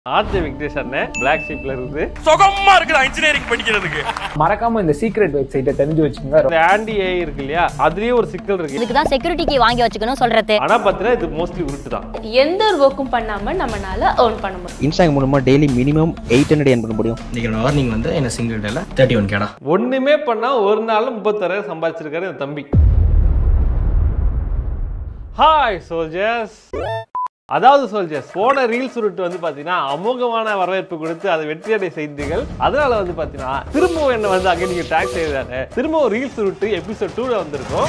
RJ Venkatesh அண்ணன் black ஷீப்ல இருந்து சுகமா இருக்குடா இன்ஜினியரிங் படிக்கிறதுக்கு மறக்காம இந்த சீக்ரெட் வெப்சைட்டை தெரிஞ்சு வச்சுக்கோங்க இந்த ஆன்டி ஏ இருக்கு இல்லையா அதுலயே ஒரு சிக்கல் இருக்கு இதுக்கு தான் செக்யூரிட்டிக்கு வாங்கி வச்சுக்கணும் சொல்றது ஆனா பாத்தீங்கன்னா இது மோஸ்ட்லி உருட்டு தான் எந்த ஒரு ஒர்க்கும் பண்ணாம நம்மனால earn பண்ண முடியும் இன்ஸ்டாகிராம் மூலமா daily minimum eight hundred earn பண்ண முடியும் இன்னைக்கு ஏர்னிங் வந்து என்ன சிங்கிள் டேல தேர்ட்டி ஒன் கேடா ஒண்ணுமே பண்ணா ஒரு நாள்ல முப்பத்தாயிரம் சம்பாதிச்சிருக்காரு என் தம்பி ஹாய் சோல்ஜர்ஸ் அதாவது சோல்ஜர்ஸ் போன ரீல்ஸ் உருட்டு வந்து பாத்தீங்கன்னா அமோகமான வரவேற்பு கொடுத்து அது வெற்றியடை செய்திகள் அதனால வந்து பாத்தீங்கன்னா திரும்பவும் என்ன வந்து அங்கே நீங்க டேக் செய்தாரு திரும்பவும் ரீல்ஸ் உருட்டு எபிசோட் டூல வந்திருக்கோம்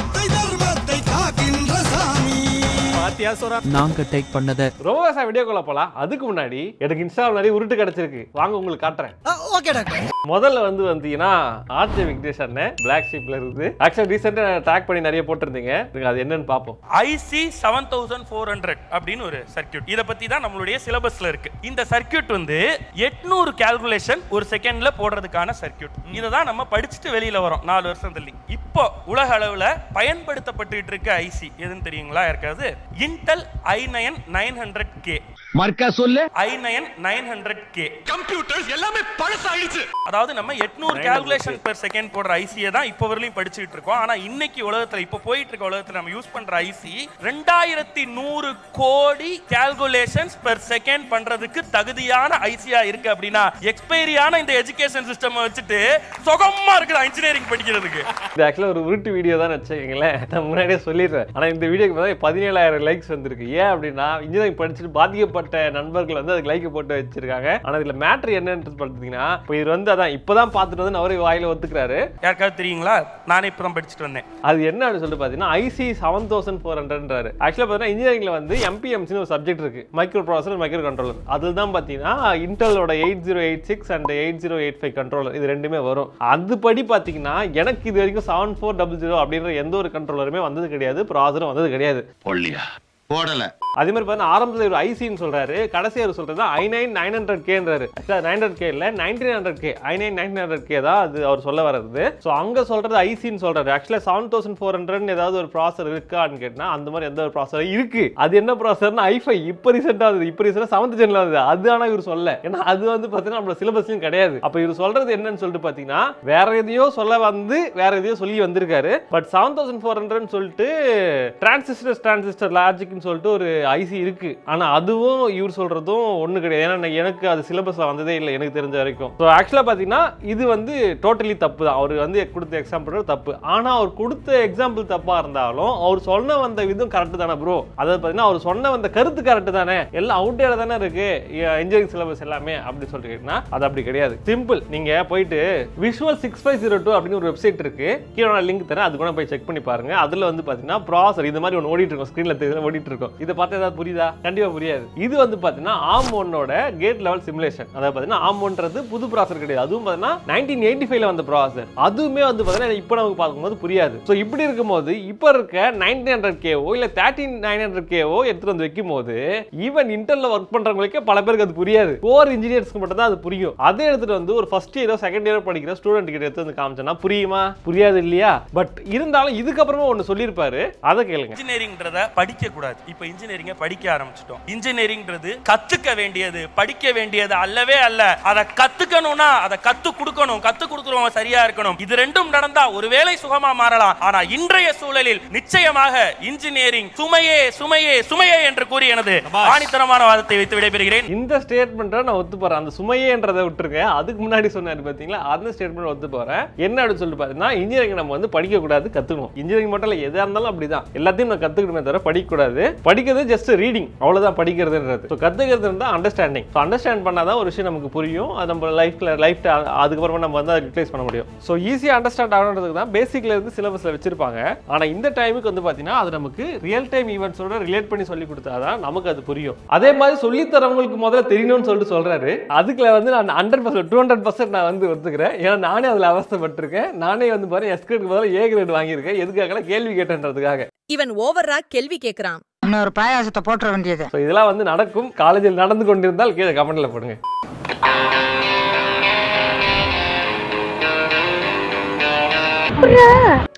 நாங்க டேக் பண்ணத ரொம்ப சார் வீடியோக்குள்ள போலாம் அதுக்கு முன்னாடி எனக்கு இன்ஸ்டாவில் நிறைய உருட்டு கிடைச்சிருக்கு வாங்க உங்களுக்கு காட்டுறேன் முதல்ல வந்து வந்தீங்கன்னா ஆர்ஜே வெங்கடேஷ் அண்ணன் பிளாக் ஷீப்ல இருந்து ஆக்சுவலா ரீசெண்டா ட்ராக் பண்ணி நிறைய போட்டிருந்தீங்க இருங்க, அது என்னன்னு பார்ப்போம் IC seven thousand four hundred அப்படின்னு ஒரு சர்க்கியூட் இதை பத்தி தான் நம்மளுடைய சிலபஸ்ல இருக்கு இந்த சர்க்கியூட் வந்து எட்நூறு கால்குலேஷன் ஒரு செகண்ட்ல போடுறதுக்கான சர்க்கியூட் இதை தான் நம்ம படிச்சுட்டு வெளியில வரோம் நாலு வருஷம் தள்ளி இப்போ உலக அளவுல பயன்படுத்தப்பட்டு இருக்க ஐசி எதுன்னு தெரியுங்களா யாருக்காவது Intel I nine nine hundred K மர்க்கா சொல்லு I nine nine hundred K computers எல்லாமே பழசாயிடுச்சு அதாவது நம்ம எட்நூறு கால்குலேஷன் பெர் செகண்ட் போடுற ஐசியை தான் இப்போ வரலையும் படிச்சுட்டு இருக்கோம் ஆனா இன்னைக்கு உலகத்துல இப்போ போயிட்டு இருக்க உலகத்துல நம்ம யூஸ் பண்ற ஐசி ரெண்டாயிரத்தி நூறு கோடி கால்குலேஷன்ஸ் பெர் செகண்ட் பண்றதுக்கு தகுதியான ஐசியா இருக்கு அப்படின்னா எக்ஸ்பைரியான இந்த எஜுகேஷன் சிஸ்டம் வச்சுட்டு சுகமா இருக்குடா இன்ஜினியரிங் படிக்கிறதுக்கு இது ஆக்சுவலாக ஒரு உருட்டு வீடியோ தான் வச்சுக்கீங்களேன் நான் முன்னாடியே சொல்லிடுறேன் ஆனால் இந்த வீடியோக்கு பார்த்தா பதினேழாயிரம் லைக்ஸ் வந்திருக்கு ஏன் அப்படின்னா இன்ஜினியரிங் படிச்சுட்டு பாதிக்கப்பட்ட நண்பர்கள் வந்து அதுக்கு லைக் போட்டு வச்சிருக்காங்க ஆனால் இதில் மேட்ரு என்னன்றது பார்த்தீங்கன்னா இப்போ இது வந்து அதான் இப்போ தான் பார்த்துட்டு வந்து அவரே வாயில ஒத்துக்கிறாரு யாருக்காவது தெரியுங்களா நானே இப்போ தான் படிச்சுட்டு வந்தேன் அது என்ன அப்படின்னு சொல்லிட்டு பார்த்தீங்கன்னா ஐசி செவன் தௌசண்ட் ஃபோர் ஹண்ட்ரட்ன்றாரு ஆக்சுவலாக பார்த்தீங்கன்னா இன்ஜினியரிங்ல வந்து எம்பிஎம்சின்னு ஒரு சப்ஜெக்ட் இருக்கு மைக்ரோ ப்ராசர் மைக்ரோ கண்ட்ரோலர் அதில் தான் பார்த்தீங்கன்னா இன்டெலோட eight zero eight six and eight zero eight five controller இது ரெண்டுமே வரும் அதுபடி பார்த்தீங்கன்னா எனக்கு இது வரைக்கும் செவன் ஃபோர் டபுள் ஜீரோ அப்படின்ற எந்த ஒரு கண்ட்ரோலருமே வந்தது கிடையாது ப்ராசரும் வந்தது கிடையாது பொல்லியா போடல அதே மாதிரி பார்த்தீங்கன்னா ஆரம்பத்தில் ஒரு ஐசின்னு சொல்றாரு கடைசி அவர் சொல்றது ஐ நைன் நைன் ஹண்ட்ரட் கேன்றாரு நைன் ஹண்ட்ரட் கே இல்லை nineteen hundred K I nine nine hundred K தான் அது அவர் சொல்ல வர்றது ஸோ அங்கே சொல்றது ஐசின்னு சொல்றாரு ஆக்சுவலாக செவன் தௌசண்ட் ஃபோர் ஹண்ட்ரட் ஏதாவது ஒரு ப்ராசர் இருக்கான்னு கேட்டா அந்த மாதிரி எந்த ஒரு ப்ராசர் இருக்கு அது என்ன ப்ராசர்னா ஐஃபை இப்போ ரீசெண்டாக வருது இப்போ ரீசெண்டாக செவன்த் ஜென்ல வருது அது ஆனால் இவர் சொல்ல ஏன்னா அது வந்து பார்த்தீங்கன்னா நம்மளோட சிலபஸ்லையும் கிடையாது அப்போ இவர் சொல்றது என்னன்னு சொல்லிட்டு பார்த்தீங்கன்னா வேற எதையோ சொல்ல வந்து வேற எதையோ சொல்லி வந்திருக்காரு பட் செவன் தௌசண்ட் ஃபோர் ஹண்ட்ரட்னு சொல்லிட்டு டிரான்சிஸ்டர் டிரான்சிஸ்டர் லாஜிக்னு சொல்லிட்டு ஒரு ஐசி இருக்கு ஆனா அதுவும் இவர் சொல்றதும் ஒண்ணு கிடையாது ஏன்னா நான் எனக்கு அது சிலபஸ்ல வந்ததே இல்லை எனக்கு தெரிஞ்ச வரைக்கும் ஸோ ஆக்சுவலா பாத்தீங்கன்னா இது வந்து டோட்டலி தப்பு தான் அவர் வந்து கொடுத்த எக்ஸாம்பிள் தப்பு ஆனா அவர் கொடுத்த எக்ஸாம்பிள் தப்பா இருந்தாலும் அவர் சொன்ன வந்த விதம் கரெக்ட் தானே ப்ரோ அதாவது பாத்தீங்கன்னா அவர் சொன்ன வந்த கருத்து கரெக்ட் தானே எல்லாம் அவுட்டேட தானே இருக்கு இன்ஜினியரிங் சிலபஸ் எல்லாமே அப்படி சொல்லிட்டுனா அது அப்படி கிடையாது சிம்பிள் நீங்க போயிட்டு visual six five zero two அப்படின்னு ஒரு வெப்சைட் இருக்கு கீழே நான் லிங்க் தரேன் அது கூட போய் செக் பண்ணி பாருங்க அதுல வந்து பாத்தீங்கன்னா ப்ராசர் இது மாதிரி ஒன்று ஓடிட்டு இருக்கும் ஸ்க்ரீன்ல தெரியுது ஓடிட்டு இருக்கும் இதை பார்த்து ஏதாவது புரியுதா கண்டிப்பா புரியாது இது வந்து பாத்தீங்கன்னா ஆம் ஒன்னோட கேட் லெவல் சிமுலேஷன் அதாவது பாத்தீங்கன்னா ஆம் ஒன்றது புது ப்ராசர் கிடையாது அதுவும் பாத்தீங்கன்னா நைன்டீன் எயிட்டி ஃபைவ்ல வந்த ப்ராசர் அதுவுமே வந்து பாத்தீங்கன்னா இப்போ நமக்கு பார்க்கும்போது புரியாது ஸோ இப்படி இருக்கும்போது இப்போ இருக்க நைன்டீன் ஹண்ட்ரட் கேவோ இல்ல தேர்ட்டின் நைன் ஹண்ட்ரட் கேவோ எடுத்துட்டு வந்து வைக்கும் போது ஈவன் இன்டர்ல ஒர்க் பண்றவங்களுக்கே பல பேருக்கு அது புரியாது கோர் இன்ஜினியர்ஸ்க்கு மட்டும் தான் அது புரியும் அதை எடுத்துட்டு வந்து ஒரு ஃபர்ஸ்ட் இயரோ செகண்ட் இயரோ படிக்கிற ஸ்டூடெண்ட் கிட்ட எடுத்து வந்து காமிச்சோன்னா புரியுமா புரியாது இல்லையா பட் இருந்தாலும் இதுக்கப்புறமா ஒன்று சொல்லியிருப்பாரு அதை கேளுங்க இன்ஜினியரிங்ன்றத படிக்க கூடாது இப்போ இன்ஜினியரிங்க படிக்க ஆரம்பிச்சிட்டோம் இன்ஜினியரிங்ன்றது கத்துக்க வேண்டியது படிக்க வேண்டியது அல்லவே அல்ல அதை கத்துக்கணும்னா அதை கத்து கொடுக்கணும் கத்து கொடுக்குறவங்க சரியா இருக்கணும் இது ரெண்டும் நடந்தா ஒருவேளை சுகமா மாறலாம் ஆனா இன்றைய சூழலில் நிச்சயமாக இன்ஜினியரிங் சுமையே சுமையே சுமையே என்று கூறி எனது ஆணித்தரமான வாதத்தை வைத்து விடைபெறுகிறேன் இந்த ஸ்டேட்மெண்ட்டை நான் ஒத்து போறேன் அந்த சுமையேன்றதை விட்டுருங்க அதுக்கு முன்னாடி சொன்னாரு பாத்தீங்களா அந்த ஸ்டேட்மெண்ட் ஒத்து போறேன் என்ன அப்படின்னு சொல்லிட்டு பார்த்தீங்கன்னா இன்ஜினியரிங் நம்ம வந்து படிக்க கூடாது கத்துக்கணும் இன்ஜினியரிங் மட்டும் இல்லை எதா இருந்தாலும் அப்படிதான் எல்லாத்தையும் நான் கத்துக்கணுமே தவிர படிக்க கூடாது படிக்கிறது ஜஸ்ட் ரீடிங் அவ்வளவுதான் படிக்கிறதுன்றது ஸோ கத்துக்கிறது இருந்தால் அண்டர்ஸ்டாண்டிங் ஸோ அண்டர்ஸ்டாண்ட் பண்ணாதான் ஒரு விஷயம் நமக்கு புரியும் அது நம்ம லைஃப்ல லைஃப் அதுக்கப்புறமா நம்ம வந்து அதை ரிப்ளேஸ் பண்ண முடியும் ஸோ ஈஸியாக அண்டர்ஸ்டாண்ட் ஆகணுன்றதுக்கு தான் பேசிக்ல இருந்து சிலபஸ்ல வச்சிருப்பாங்க ஆனா இந்த டைமுக்கு வந்து பாத்தீங்கன்னா அது நமக்கு ரியல் டைம் ஈவெண்ட்ஸோட ரிலேட் பண்ணி சொல்லி கொடுத்தாதான் நமக்கு அது புரியும் அதே மாதிரி சொல்லி தரவங்களுக்கு முதல்ல தெரியணும்னு சொல்லிட்டு சொல்றாரு அதுக்குள்ள வந்து நான் hundred percent two hundred percent நான் வந்து ஒத்துக்கிறேன் ஏன்னா நானே அதுல அவஸ்தைப்பட்டிருக்கேன் நானே வந்து பாரு எஸ் கிரேட் பதிலாக ஏ கிரேட் வாங்கியிருக்கேன் எதுக்காக கேள்வி கேட்டேன்றதுக்காக இவன் ஓவரா கேள்வி கேக்குறான் இன்னொரு பாயாசத்தை போட்டுற வேண்டியது ஸோ இதெல்லாம் வந்து நடக்கும் காலேஜில் நடந்து கொண்டிருந்தால் கீழே கமெண்ட்ல போடுங்க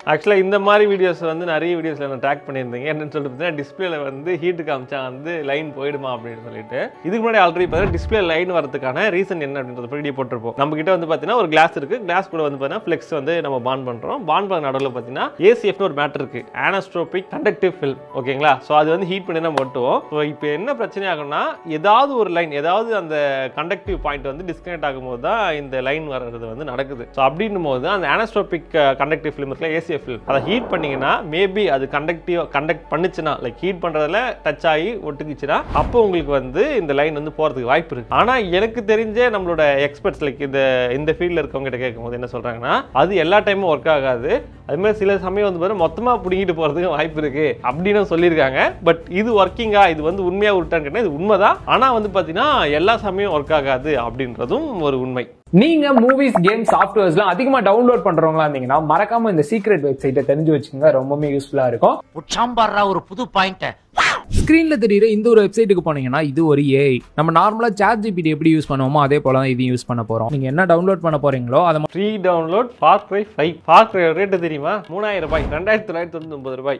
ஆக்சுவலாக இந்த மாதிரி வீடியோஸ் வந்து நிறைய வீடியோஸில் நான் ட்ராக் பண்ணியிருந்தீங்க என்னன்னு சொல்லிட்டு பார்த்தீங்கன்னா டிஸ்பிளேல வந்து ஹீட்டு காமிச்சா வந்து லைன் போயிடுமா அப்படின்னு சொல்லிட்டு இதுக்கு முன்னாடி ஆல்ரெடி பார்த்தீங்கன்னா டிஸ்பிளே லைன் வரதுக்கான ரீசன் என்ன அப்படின்றத வீடியோ போட்டிருப்போம் நம்ம கிட்ட வந்து பார்த்தீங்கன்னா ஒரு கிளாஸ் இருக்கு கிளாஸ் கூட வந்து பார்த்தீங்கன்னா ஃப்ளெக்ஸ் வந்து நம்ம பான் பண்ணுறோம் பான் பண்ண நடுவில் பார்த்தீங்கன்னா ஏசிஎஃப்னு ஒரு மேட்டர் இருக்கு ஆனஸ்ட்ரோபிக் கண்டக்டிவ் ஃபில்ம் ஓகேங்களா ஸோ அது வந்து ஹீட் பண்ணி தான் மட்டும் ஸோ இப்போ என்ன பிரச்சனை ஆகும்னா ஏதாவது ஒரு லைன் ஏதாவது அந்த கண்டக்டிவ் பாயிண்ட் வந்து டிஸ்கனெக்ட் ஆகும்போது தான் இந்த லைன் வர்றது வந்து நடக்குது ஸோ அப்படின்னும் போது அந்த ஆனஸ்ட்ரோபிக் கண்டக்டிவ் ஃபிலிம் இருக்குல்ல ஏசிஎஃப் ஃபிலிம் அதை ஹீட் பண்ணீங்கன்னா மேபி அது கண்டக்டிவ் கண்டக்ட் பண்ணுச்சுன்னா லைக் ஹீட் பண்ணுறதுல டச் ஆகி ஒட்டுக்குச்சுன்னா அப்போ உங்களுக்கு வந்து இந்த லைன் வந்து போகிறதுக்கு வாய்ப்பு இருக்கு ஆனால் எனக்கு தெரிஞ்ச நம்மளோட எக்ஸ்பர்ட்ஸ் லைக் இந்த இந்த ஃபீல்டில் இருக்கவங்க கிட்ட கேட்கும்போது என்ன சொல்கிறாங்கன்னா அது எல்லா டைமும் ஒர்க் ஆகாது அது மாதிரி சில சமயம் வந்து பாரு மொத்தமாக பிடிங்கிட்டு போகிறதுக்கு வாய்ப்பு இருக்கு அப்படின்னு சொல்லியிருக்காங்க பட் இது ஒர்க்கிங்கா இது வந்து உண்மையாக உருட்டான்னு கேட்டால் இது உண்மைதான் ஆனால் வந்து பார்த்தீங்கன்னா எல்லா சமயம் ஒர்க் ஆகாது அப்படின்றதும் ஒரு உண்மை நீங்க மூவிஸ் கேம் சாஃப்ட்வேர்ஸ்லாம் அதிகமா டவுன்லோட் பண்றவங்களா இருந்தீங்கன்னா மறக்காம இந்த சீக்ரெட் வெப்சைட்டை தெரிஞ்சு வச்சுக்கோங்க ரொம்பவே யூஸ்ஃபுல்லா இருக்கும் உச்சாம்பாடுறா ஒரு புது பாயிண்ட் ஸ்க்ரீன்ல தெரியுற இந்த ஒரு வெப்சைட்டுக்கு போனீங்கன்னா இது ஒரு ஏஐ நம்ம நார்மலா சாட் ஜிபிடி எப்படி யூஸ் பண்ணுவோமோ அதே போல தான் இதையும் யூஸ் பண்ண போறோம் நீங்க என்ன டவுன்லோட் பண்ண போறீங்களோ அதை free download Far Cry five Far Cry rate தெரியுமா மூணாயிரம் ரூபாய் ரெண்டாயிரத்தி தொள்ளாயிரத்தி தொண்ணூத்தி ஒன்பது ரூபாய்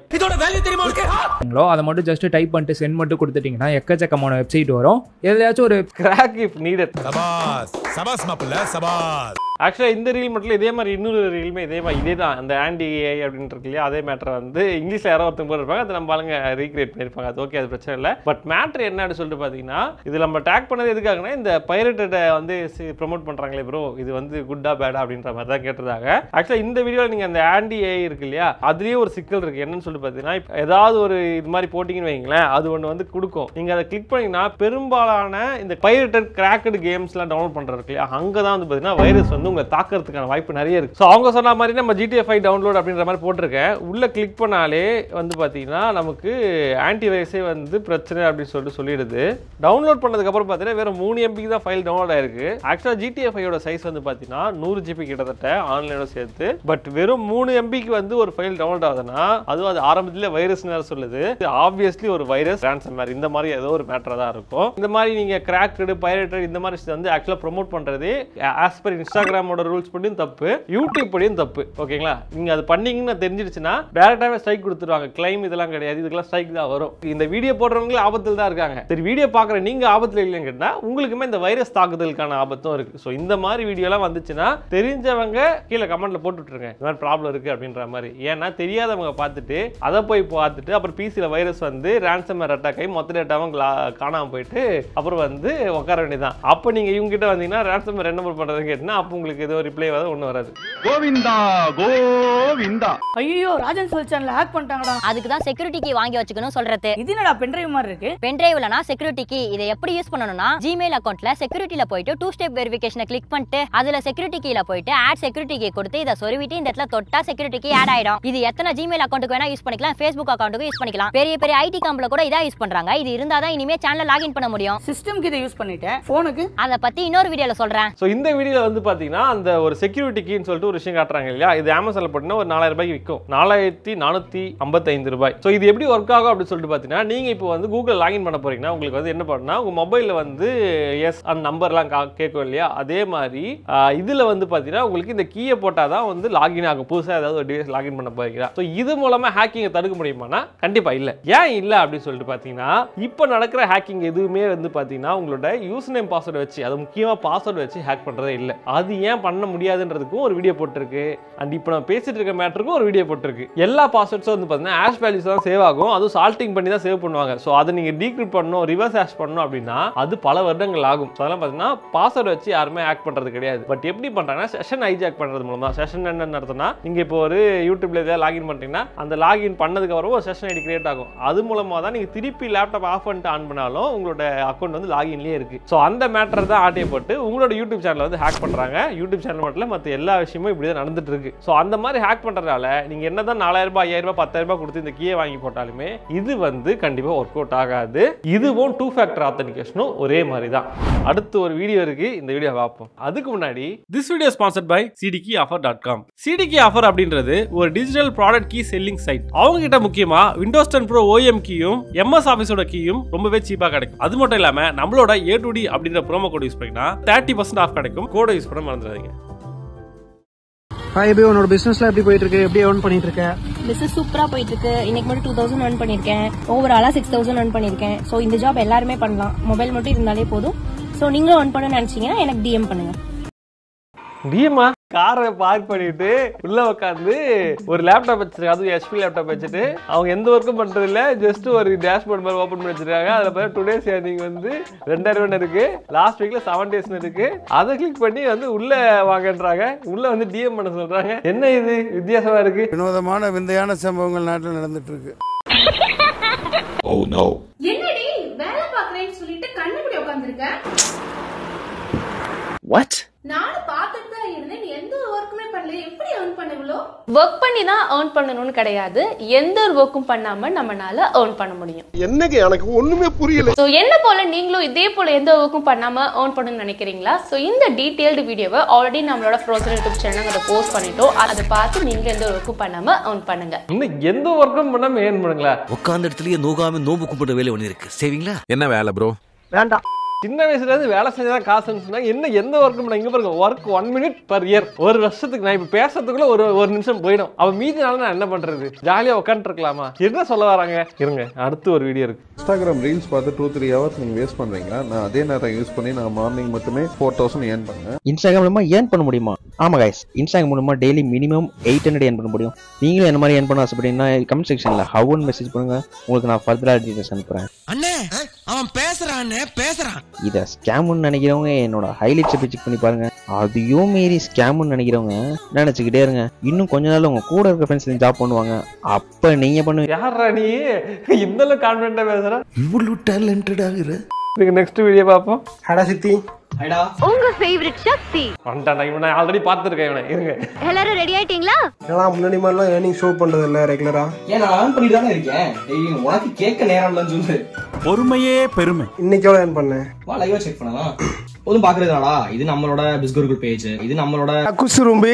மட்டும் அதை மட்டும் ஜஸ்ட் டைப் பண்ணிட்டு சென்ட் மட்டும் கொடுத்துட்டீங்கன்னா எக்கச்சக்கமான வெப்சைட் வரும் எதுலயாச்சும் ஒரு கிராக் இஃப் நீடட் சபாஸ் சபாஸ் மாப்பிள்ள சபாஸ் ஆக்சுவலாக இந்த ரீல் மட்டும் இல்ல, இதே மாதிரி இன்னொரு ரீலுமே இதே மாதிரி இதே தான் அந்த ஆண்டி ஏஐ அப்படின்ட்டு இருக்கு இல்லையா அதே மேட்டரை வந்து இங்கிலீஷில் யாரோ ஒருத்தங்க போட்டிருப்பாங்க அதை நம்ம ஆளுங்க ரீக்ரியேட் பண்ணியிருப்பாங்க அது ஓகே அது பிரச்சனை இல்லை பட் மேட்ரு என்ன அப்படின்னு சொல்லிட்டு பார்த்தீங்கன்னா இது நம்ம டேக் பண்ணது எதுக்காகனா இந்த பைரட்டை வந்து ப்ரொமோட் பண்ணுறாங்களே ப்ரோ இது வந்து குட்டா பேடா அப்படின்ற மாதிரி தான் கேட்டிருந்தாங்க ஆக்சுவலாக இந்த வீடியோவில் நீங்கள் அந்த ஆண்டி ஏஐ இருக்கு இல்லையா அதுலேயே ஒரு சிக்கல் இருக்குது என்னன்னு சொல்லிட்டு பார்த்தீங்கன்னா இப்ப ஏதாவது ஒரு இது மாதிரி போட்டிங்கன்னு வைங்களேன் அது ஒன்று வந்து கொடுக்கும் நீங்கள் அதை கிளிக் பண்ணீங்கன்னா பெரும்பாலான இந்த பைரட்டட் கிராக்கடு கேம்ஸ்லாம் டவுன்லோட் பண்ணுறது இருக்கு இல்லையா அங்கே தான் வந்து பார்த்தீங்கன்னா வைரஸ் வந்து உங்களை தாக்கிறதுக்கான வாய்ப்பு நிறைய இருக்கு ஸோ அவங்க சொன்ன மாதிரி நம்ம ஜிடிஎஃப் ஃபைவ் டவுன்லோட் அப்படின்ற மாதிரி போட்டிருக்கேன் உள்ள கிளிக் பண்ணாலே வந்து பார்த்தீங்கன்னா நமக்கு ஆன்டி வைரஸே வந்து பிரச்சனை அப்படின்னு சொல்லிட்டு சொல்லிடுது டவுன்லோட் பண்ணதுக்கப்புறம் பார்த்தீங்கன்னா வெறும் மூணு எம்பிக்கு தான் ஃபைல் டவுன்லோட் ஆயிருக்கு ஆக்சுவலாக ஜிடிஎஃப் ஃபைவோட சைஸ் வந்து பார்த்தீங்கன்னா நூறு ஜிபி கிட்டத்தட்ட ஆன்லைனோட சேர்த்து பட் வெறும் மூணு எம்பிக்கு வந்து ஒரு ஃபைல் டவுன்லோட் ஆகுதுன்னா அதுவும் அது ஆரம்பத்திலே வைரஸ் சொல்லுது ஆப்வியஸ்லி ஒரு வைரஸ் ரேன்சம் மாதிரி இந்த மாதிரி ஏதோ ஒரு மேட்டர் தான் இருக்கும் இந்த மாதிரி நீங்க கிராக்கடு பைரேட்டட் இந்த மாதிரி விஷயத்தை வந்து ஆக்சுவலாக ப்ரோமோட் பண்றது ஆஸ் பர் இன்ஸ்டாகிராமோட ரூல்ஸ் படியும் தப்பு யூடியூப் படியும் தப்பு ஓகேங்களா நீங்க அது பண்ணீங்கன்னு தெரிஞ்சிருச்சுன்னா டேரக்டாவே ஸ்ட்ரைக் கொடுத்துருவாங்க கிளைம் இதெல்லாம் கிடையாது இதுக்கெல்லாம் ஸ்ட்ரைக் தான் வரும் இந்த வீடியோ போடுறவங்களே ஆபத்தில் தான் இருக்காங்க சரி வீடியோ பார்க்குற நீங்க ஆபத்தில் இல்லைன்னு கேட்டா உங்களுக்குமே இந்த வைரஸ் தாக்குதலுக்கான ஆபத்தும் இருக்கு ஸோ இந்த மாதிரி வீடியோலாம் வந்துச்சுன்னா தெரிஞ்சவங்க கீழே கமெண்ட்ல போட்டு விட்டுருங்க இந்த மாதிரி ப்ராப்ளம் இருக்கு அப்படின்ற மாதிரி ஏன்னா தெரியாதவங்க பார்த்துட்டு அதை போய் பார்த்துட்டு அப்புறம் பிசியில் வைரஸ் வந்து ரேன்சம் அட்டாக் ஆகி மொத்த டேட்டாவும் காணாம போயிட்டு அப்புறம் வந்து உட்கார வேண்டியதான் அப்போ நீங்க இவங்க கிட்ட வந்தீங்கன்னா ரேன்சம் என்ன பண்றதுன்னு கேட்டீங்கன்னா அப்போ உங்களுக்கு ஏதோ ரிப்ளை வராது ஒன்றும் வராது கோவிந்தா கோவிந்தா ஐயோ ராஜன் சொல் சேனல் ஹேக் பண்ணிட்டாங்கடா அதுக்கு தான் செக்யூரிட்டி கீ வாங்கி வச்சுக்கணும் சொல்றது இது என்னடா பென்ட்ரைவ் மாதிரி இருக்கு பென்டிரைவ்லனா செக்யூரிட்டி கீ இதை எப்படி யூஸ் பண்ணணும்னா ஜிமெயில் அக்கௌண்ட்ல செக்யூரிட்டில போயிட்டு டூ ஸ்டெப் வெரிஃபிகேஷனை கிளிக் பண்ணிட்டு அதுல செக்யூரிட்டி கீல போயிட்டு ஆட் செக்யூரிட்டி கீ கொடுத்து இதை சொருவிட்டு இந்த இடத்துல தொட்டா செக்யூரிட்டி கீ ஆட் ஆயிடும் இது எத்தனை ஜிமெயில் அக்கௌண்ட்டுக்கு வேணா யூஸ் பண்ணிக்கலாம் ஃபேஸ்புக் அக்கௌண்ட்டுக்கு யூஸ் பண்ணிக்கலாம் பெரிய பெரிய ஐடி கம்பெனில கூட இதா யூஸ் பண்றாங்க இது இருந்தா தான் இனிமே சேனல் லாகின் பண்ண முடியும் சிஸ்டம்க்கு இதை யூஸ் பண்ணிட்டேன் போனுக்கு அதை பத்தி இன்னொரு வீடியோல சொல்றேன் ஸோ இந்த வீடியோவில் வந்து பார்த்தீங்கன்னா அந்த ஒரு செக்யூரிட்டி கீன்னு சொல்லிட்டு ஒரு விஷயம் காட்டுறாங்க இல்லையா இது அமேசானில் போட்டிங்கன்னா ஒரு நாலாயிரம் ரூபாய்க்கு விற்கும் நாலாயிரத்தி நானூற்றி ஐம்பத்தைந்து ரூபாய் ஸோ இது எப்படி ஒர்க் ஆகும் அப்படின்னு சொல்லிட்டு பார்த்தீங்கன்னா நீங்கள் இப்போ வந்து கூகுள் லாகின் பண்ண போறீங்கன்னா உங்களுக்கு வந்து என்ன பண்ணா உங்கள் மொபைலில் வந்து எஸ் அந்த நம்பர்லாம் கேட்கும் இல்லையா அதே மாதிரி இதில் வந்து பார்த்தீங்கன்னா உங்களுக்கு இந்த கீயை போட்டால் தான் வந்து லாகின் ஆகும் புதுசாக ஏதாவது ஒரு டிவைஸ் லாகின் பண்ண போறீங்களா ஸோ இது மூலமாக ஹேக்கிங்கை தடுக்க முடியுமானா கண்டிப்பாக இல்லை ஏன் இல்லை அப்படின்னு சொல்லிட்டு பார்த்தீங்கன்னா இப்போ நடக்கிற ஹேக்கிங் எதுவுமே வந்து பார்த்தீங்கன்னா உங்களோட யூஸ் நேம் பாஸ்வேர்டு வச்சு அது முக்கியமாக பாஸ்வேர்டு வச்சு ஹேக் பண்ணுறதே இல்லை அது ஏன் பண்ண முடியாதுன்றதுக்கும் ஒரு வீடியோ போட்டிருக்கு அண்ட் இப்போ நான் பேசிட்டு இருக்க மேட்டருக்கும் ஒரு வீடியோ போட்டிருக்கு எல்லா பாஸ்வேர்ட்ஸும் வந்து பார்த்தீங்கன்னா ஆஷ் வேல்யூஸ் தான் சேவ் ஆகும் அதுவும் சால்ட்டிங் பண்ணி தான் சேவ் பண்ணுவாங்க ஸோ அதை நீங்கள் டீக்ரிப்ட் பண்ணணும் ரிவர்ஸ் ஹேஷ் பண்ணணும் அப்படின்னா அது பல வருடங்கள் ஆகும் ஸோ அதெல்லாம் பார்த்தீங்கன்னா பாஸ்வேர்டு வச்சு யாருமே ஹேக் பண்ணுறது கிடையாது பட் எப்படி பண்ணுறாங்கன்னா செஷன் ஹைஜாக் பண்ணுறது மூலமா செஷன் என்ன அர்த்தம்னா நீங்கள் இப்போ ஒரு யூடியூப்ல ஏதாவது லாகின் பண்ணிட்டீங்கன்னா அந்த லாகின் பண்ணதுக்கு அப்புறம் ஒரு செஷன் ஐடி கிரியேட் ஆகும் அது மூலமாக தான் நீங்கள் திருப்பி லேப்டாப் ஆஃப் பண்ணிட்டு ஆன் பண்ணாலும் உங்களோட அக்கௌண்ட் வந்து லாகின்லேயே இருக்கு ஸோ அந்த மேட்டர் தான் ஆட்டையை போட்டு உங்களோட யூடியூப் சேனலை வந்து ஹேக் பண்ணுறாங்க யூடியூப் சேனல் மட்டும் இல்லை மற்ற எல்லா விஷயமும் இப்படி தான் நடந்துட்டு இருக்கு ஸோ அந்த மாதிரி ஹேக் பண்ணுறதால நீங்கள் என்ன தான் நாலாயிரம் ரூபாய் ஐயாயிரம் ரூபாய் பத்தாயிரம் ரூபாய் கொடுத்து இந்த கீயை வாங்கி போட்டாலுமே இது வந்து கண்டிப்பாக ஒர்க் அவுட் ஆகாது இதுவும் டூ ஃபேக்டர் ஆத்தன்டிகேஷனும் ஒரே மாதிரி தான் அடுத்து ஒரு வீடியோ இருக்கு இந்த வீடியோ பார்ப்போம் அதுக்கு முன்னாடி this video sponsored by CD key offer dot com CD key offer அப்படின்றது ஒரு digital product key selling site அவங்க கிட்ட முக்கியமா விண்டோஸ் டென் ப்ரோ ஓஎம் கீயும் எம்எஸ் ஆஃபீஸோட கீயும் ரொம்பவே சீப்பா கிடைக்கும் அது மட்டும் இல்லாம நம்மளோட ஏ டு டி அப்படின்ற ப்ரோமோ கோட் யூஸ் பண்ணினா தேர்ட்டி பர்சன்ட் ஆஃப் கிடைக்கும் கோடை யூஸ் பண்ண மறந்துடாதீங்க ஹாய் எப்படி உன்னோட பிசினஸ்ல எப்படி போயிட்டு இருக்கு எப்படி ஏர்ன் பண்ணிட்டு இருக்க பிசினஸ் சூப்பரா போயிட்டு இருக்கு இன்னைக்கு மட்டும் டூ தௌசண்ட் earn பண்ணிருக்கேன் ஓவராலா சிக்ஸ் தௌசண்ட் earn பண்ணிருக்கேன் சோ இந்த ஜாப் எல்லாருமே பண்ணலாம் மொபைல் மட்டும் இருந்தாலே போதும் சோ நீங்களும் earn பண்ண நினைச்சீங்கன்னா எனக்கு டிஎம் பண்ணுங்க டிஎம்மா காரை பார்க் பண்ணிட்டு உள்ள உட்காந்து ஒரு லேப்டாப் வச்சிருக்காங்க அதுவும் ஹெச்பி லேப்டாப் வச்சுட்டு அவங்க எந்த ஒர்க்கும் பண்றது இல்ல ஜஸ்ட் ஒரு டேஷ்போர்ட் மாதிரி ஓபன் பண்ணி வச்சிருக்காங்க அதுல பார்த்தா டுடேஸ் ஏர்னிங் வந்து ரெண்டாயிரம் ரூபாய் இருக்கு லாஸ்ட் வீக்ல செவன் டேஸ் இருக்கு அதை கிளிக் பண்ணி வந்து உள்ள வாங்கன்றாங்க உள்ள வந்து டிஎம் பண்ண சொல்றாங்க என்ன இது வித்தியாசமா இருக்கு வினோதமான விந்தையான சம்பவங்கள் நாட்டில் நடந்துட்டு இருக்கு என்னடி வேலை பாக்குறேன்னு சொல்லிட்டு கண்ணுபடி உட்காந்துருக்க வாட் நானும் பார்த்துட்டு தான் இருந்தேன் நீ எந்த ஒரு ஒர்க்குமே பண்ணல எப்படி earn பண்ண இவ்வளோ ஒர்க் பண்ணி தான் earn பண்ணணும்னு கிடையாது எந்த ஒரு ஒர்க்கும் பண்ணாம நம்மனால earn பண்ண முடியும் என்னங்க எனக்கு ஒண்ணுமே புரியல ஸோ என்ன போல நீங்களும் இதே போல எந்த ஒர்க்கும் பண்ணாம earn பண்ணணும்னு நினைக்கிறீங்களா ஸோ இந்த டீடைல்டு வீடியோவை ஆல்ரெடி நம்மளோட ஃப்ரோசன் யூடியூப் சேனல் அதை போஸ்ட் பண்ணிட்டோம் அதை பார்த்து நீங்க எந்த ஒர்க்கும் பண்ணாம earn பண்ணுங்க இன்னும் எந்த ஒர்க்கும் பண்ணாம ஏன் பண்ணுங்களா உட்கார்ந்த இடத்துலயே நோகாம நோம்பு கும்பிட்ட வேலை ஒண்ணு இருக்கு செய்வீங்களா என்ன வேலை ப்ரோ வேண்டாம் சின்ன வயசுல இருந்து வேலை செஞ்சதான் காசுன்னு சொன்னா என்ன எந்த ஒர்க்கும் பண்ண இங்க பாருங்க work one minute per year ஒரு வருஷத்துக்கு நான் இப்ப பேசுறதுக்குள்ள ஒரு ஒரு நிமிஷம் போயிடும் அவன் மீதி நாள் நான் என்ன பண்றது ஜாலியா உட்காந்துட்டு இருக்கலாமா என்ன சொல்ல வராங்க இருங்க அடுத்து ஒரு வீடியோ இருக்கு இன்ஸ்டாகிராம் ரீல்ஸ் பார்த்து டூ த்ரீ ஹவர்ஸ் நீங்கள் வேஸ்ட் பண்ணுறீங்களா நான் அதே நேரம் யூஸ் பண்ணி நான் மார்னிங் மட்டுமே ஃபோர் தௌசண்ட் ஏர்ன் பண்ணேன் இன்ஸ்டாகிராம் மூலமா ஏர்ன் பண்ண முடியுமா ஆமா கைஸ் இன்ஸ்டாகிராம் மூலமா daily minimum eight hundred earn பண்ண முடியும் நீங்களும் என்ன மாதிரி ஏர்ன் பண்ண ஆசைப்பட்டீங்கன்னா கமெண்ட் செக்ஷன்ல ஹவுன்னு மெசேஜ் பண்ணுங்க உங்களுக்கு நான் ஃபர்தரா டீடைல்ஸ் அனுப்புறேன் அண்ணே அவன் பேசுறான் பேசுறான் இதை ஸ்கேம்னு நினைக்கிறவங்க என்னோட ஹைலைட்ஸை போய் செக் பண்ணி பாருங்க அதையும் மீறி ஸ்கேம்னு நினைக்கிறவங்க நினைச்சுக்கிட்டே இருங்க இன்னும் கொஞ்ச நாள் உங்க கூட இருக்க ஃப்ரெண்ட்ஸ் ஜாப் பண்ணுவாங்க அப்ப நீங்க பண்ணுவீங்க யாரா நீ இந்த அளவுக்கு கான்பிடண்டா பேசுற இவ்வளவு டேலண்டட் ஆகுற இதுக்கு நெக்ஸ்ட் வீடியோ பார்ப்போம் ஹடா சித்தி உங்க ஃபேவரட் சக்தி வந்துட்டான் இவனை ஆல்ரெடி பார்த்துருக்கேன் இவனை இருங்க எல்லாரும் ரெடி ஆயிட்டீங்களா ஏன்னா முன்னாடி மாதிரிலாம் ஏர்னிங் ஷோ பண்றது இல்ல ரெகுலரா ஏன் நான் ஆன் பண்ணிட்டு தானே இருக்கேன் டெய்லி உனக்கு கேட்க நேரம் இல்லைன்னு சொல்லு பொறுமையே பெருமை இன்னைக்கு எவ்வளவு ஏர்ன் பண்ணேன் வா லைவா செக் பண்ணலாம் போதும் பாக்குறதுனாடா இது நம்மளோட பிஸ்குருக்குள் பேஜ் இது நம்மளோட குசுரும்பி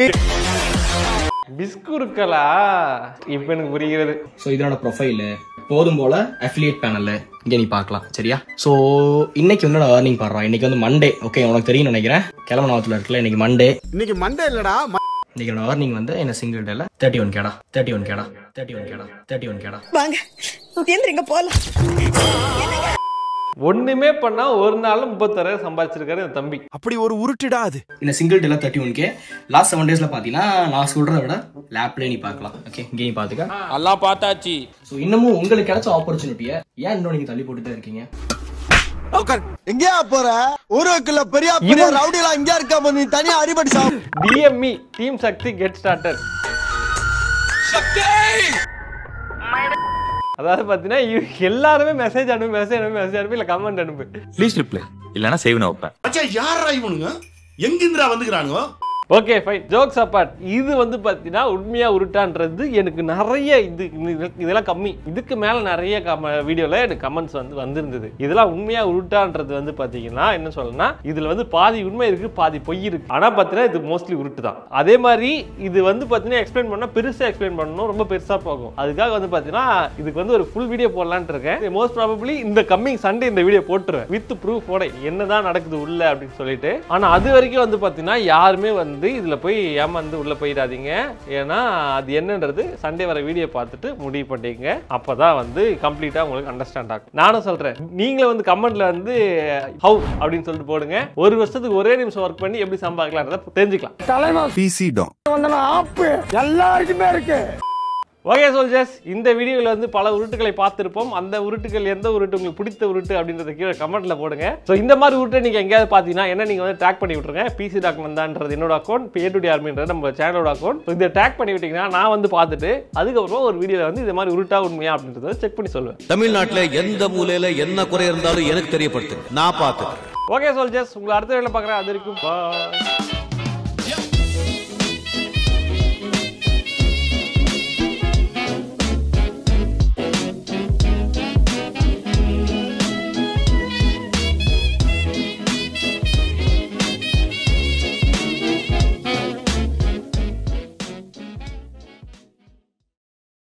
பிஸ்குருக்களா இப்ப எனக்கு புரிகிறது ஸோ இதனோட ப்ரொஃபைல் போதும் போல அஃபிலியேட் பேனல்ல இங்க நீ பார்க்கலாம் சரியா ஸோ இன்னைக்கு வந்து நான் ஏர்னிங் பண்றோம் இன்னைக்கு வந்து மண்டே ஓகே உனக்கு தெரியும் நினைக்கிறேன் கிளம்ப நாவத்தில் இருக்குல்ல இன்னைக்கு மண்டே இன்னைக்கு மண்டே இல்லடா இன்னைக்கு என்னோட ஏர்னிங் வந்து என்ன சிங்கிள் டேல தேர்ட்டி ஒன் கேடா தேர்ட்டி ஒன் கேடா தேர்ட்டி ஒன் கேடா தேர்ட்டி ஒன் கேடா வாங்க எந்திரிங்க போலாம் ஒண்ணுமே பண்ணா ஒரு நாள்ல முப்பத்தாயிரம் சம்பாதிச்சிருக்காரு என் தம்பி அப்படி ஒரு உருட்டுடா அது இந்த சிங்கிள் டேல thirty one K last seven டேஸ்ல பாத்தீங்கன்னா நான் சொல்றதை விட லேப்ல நீ பார்க்கலாம் ஓகே இங்கே நீ பாத்துக்க எல்லாம் பார்த்தாச்சு ஸோ இன்னமும் உங்களுக்கு கிடைச்ச ஆப்பர்ச்சுனிட்டியை ஏன் இன்னும் நீங்க தள்ளி போட்டுட்டே இருக்கீங்க எங்கயா போற ஊருக்குள்ள பெரிய பெரிய ரவுடிலாம் எங்கயா இருக்கா நீ தனியா அடிபடி சாப்பிடு TME team Shakti get started அதாவது பார்த்தீங்கன்னா இவ- எல்லாருமே மெசேஜ் அனுப்பி மெசேஜ் அனுப்பி மெசேஜ் அனுப்பி இல்லை கமெண்ட் அனுப்பு ப்ளீஸ் ரிப்ளை இல்லைன்னா சேவ் நான் வைப்பேன் அச்சா யாரா இவனுங்க எங்கிருந்துடா வந்துக்கிறானுங்க ஓகே ஃபைன் ஜோக்ஸ் அப்பார்ட் இது வந்து பார்த்தீங்கன்னா உண்மையாக உருட்டான்றது எனக்கு நிறைய இது இது- இதெல்லாம் கம்மி இதுக்கு மேலே நிறைய கம வீடியோவில் எனக்கு கமெண்ட்ஸ் வந்து வந்திருந்தது இதெல்லாம் உண்மையாக உருட்டான்றது வந்து பார்த்தீங்கன்னா என்ன சொல்லணும்னா இதில் வந்து பாதி உண்மை இருக்குது பாதி பொய் இருக்குது ஆனால் பார்த்தீங்கன்னா இது மோஸ்ட்லி உருட்டு தான் அதே மாதிரி இது வந்து பார்த்தீங்கன்னா எக்ஸ்பிளைன் பண்ணால் பெருசாக எக்ஸ்பிளைன் பண்ணணும் ரொம்ப பெருசாக போகும் அதுக்காக வந்து பார்த்தீங்கன்னா இதுக்கு வந்து ஒரு ஃபுல் வீடியோ போடலான்ட்டு இருக்கேன் மோஸ்ட் ப்ராபப்ளி இந்த கம்மிங் சண்டே இந்த வீடியோ போட்டுருவேன் வித் ப்ரூஃபோட என்னதான் நடக்குது உள்ள அப்படின்னு சொல்லிட்டு ஆனால் அது வரைக்கும் வந்து பார்த்தீங்கன்னா யாருமே வந்து இதில் போய் ஏமாந்து உள்ளே போயிடாதீங்க ஏன்னா அது என்னன்றது சண்டே வர வீடியோ பார்த்துட்டு முடிவு பண்ணிக்கங்க அப்போ தான் வந்து கம்ப்ளீட்டாக உங்களுக்கு அண்டர்ஸ்டாண்ட் ஆகும் நானும் சொல்கிறேன் நீங்களே வந்து கமெண்ட்ல வந்து ஹவு அப்படின்னு சொல்லிட்டு போடுங்க ஒரு வருஷத்துக்கு ஒரே நிமிஷம் ஒர்க் பண்ணி எப்படி சம்பாதிக்கலாம்ன்றத தெரிஞ்சுக்கலாம் தலைமா பிசி டான் வந்தனா ஆப்பு எல்லாருக்குமே இருக்கு ஓகே சோல்ஜர்ஸ் இந்த வீடியோவில் வந்து பல உருட்டுகளை பார்த்துருப்போம் அந்த உருட்டுகள் எந்த உருட்டு உங்களுக்கு பிடித்த உருட்டு அப்படின்றத கீழே கமெண்ட்ல போடுங்க ஸோ இந்த மாதிரி உருட்டை நீங்கள் எங்கேயாவது பார்த்தீங்கன்னா என்ன நீங்கள் வந்து ட்ராக் பண்ணி விட்ருங்க பிசி டாக்குமெண்ட் தான்ன்றது என்னோட அக்கௌண்ட் பே டு ஆர்மின்றது நம்ம சேனலோட அக்கௌண்ட் இதை ட்ராக் பண்ணி விட்டீங்கன்னா நான் வந்து பார்த்துட்டு அதுக்கப்புறம் ஒரு வீடியோவில் வந்து இந்த மாதிரி உருட்டா உண்மையா அப்படின்றத செக் பண்ணி சொல்லுவேன் தமிழ்நாட்டுல எந்த மூலையில என்ன குறை இருந்தாலும் எனக்கு தெரியப்படுத்து நான் பார்த்துக்கிறேன் ஓகே சோல்ஜர்ஸ் உங்களை அடுத்த வேலை பார்க்குறேன் அது வரைக்கும் bye.